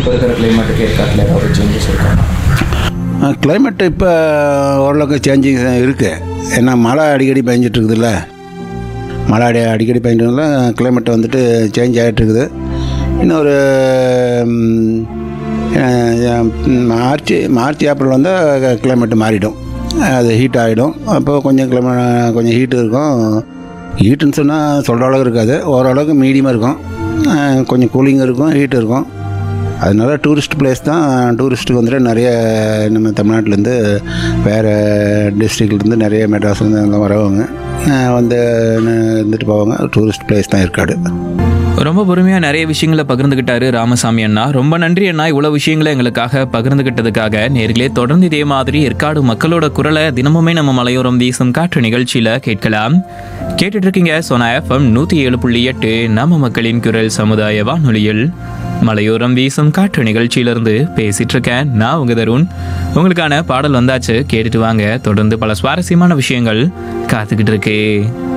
இப்போ இருக்கிற கிளைமேட்டுக்கு ஏற்காட்டில் ஏதாவது சேஞ்சஸ் இருக்காங்க கிளைமேட் இப்போ ஓரளவுக்கு சேஞ்சிங் இருக்குது ஏன்னா மழை அடிக்கடி பெஞ்சிட்டு இருக்குதுல்ல மழை அடி அடிக்கடி பெஞ்சதுனால கிளைமேட் வந்துட்டு சேஞ்ச் ஆகிட்டு இருக்குது இன்னும் ஒரு ம், அஹ், மார்ச் மார்ச் ஏப்ரல் வந்தால் கிளைமேட் மாறிடும் அது ஹீட் ஆகிடும் அப்போ கொஞ்சம் கிளைமே கொஞ்சம் ஹீட் இருக்கும் ஹீட்டுன்னு சொன்னால் சொல்கிற அளவுக்கு இருக்காது ஓரளவுக்கு மீடியமாக இருக்கும் அஹ், கொஞ்சம் கூலிங் இருக்கும் ஹீட் இருக்கும் அதனால டூரிஸ்ட் பிளேஸ் தான் டூரிஸ்ட்டுக்கு வந்துட்டு நிறைய நம்ம தமிழ்நாட்டிலேருந்து வேறு டிஸ்ட்ரிக்ட்லேருந்து நிறைய மெட்ராஸ்லேருந்து அங்கே வரவங்க அஹ் வந்து இருந்துட்டு போவாங்க டூரிஸ்ட் பிளேஸ் தான் ஏற்காடு ரொம்ப பொறுமையாக நிறைய விஷயங்களை பகிர்ந்துக்கிட்டாரு ராமசாமி அண்ணா ரொம்ப நன்றி அண்ணா இவ்வளோ விஷயங்களை எங்களுக்காக பகிர்ந்துக்கிட்டதுக்காக நேர்களே தொடர்ந்து இதே மாதிரி ஏற்காடு மக்களோட குரலை தினமுமே நம்ம மலையோரம் வீசும் காற்று நிகழ்ச்சியில் கேட்கலாம் கேட்டுட்டு இருக்கீங்க சோனா எஃப்எம் நூற்றி ஏழு புள்ளி எட்டு நம்ம மக்களின் குரல் சமுதாய வானொலியில் மலையோரம் வீசும் காற்று நிகழ்ச்சியிலிருந்து பேசிட்டு இருக்கேன் நான் உங்க தருண் உங்களுக்கான பாடல் வந்தாச்சு கேட்டுட்டு வாங்க தொடர்ந்து பல சுவாரஸ்யமான விஷயங்கள் காத்துக்கிட்டு இருக்கு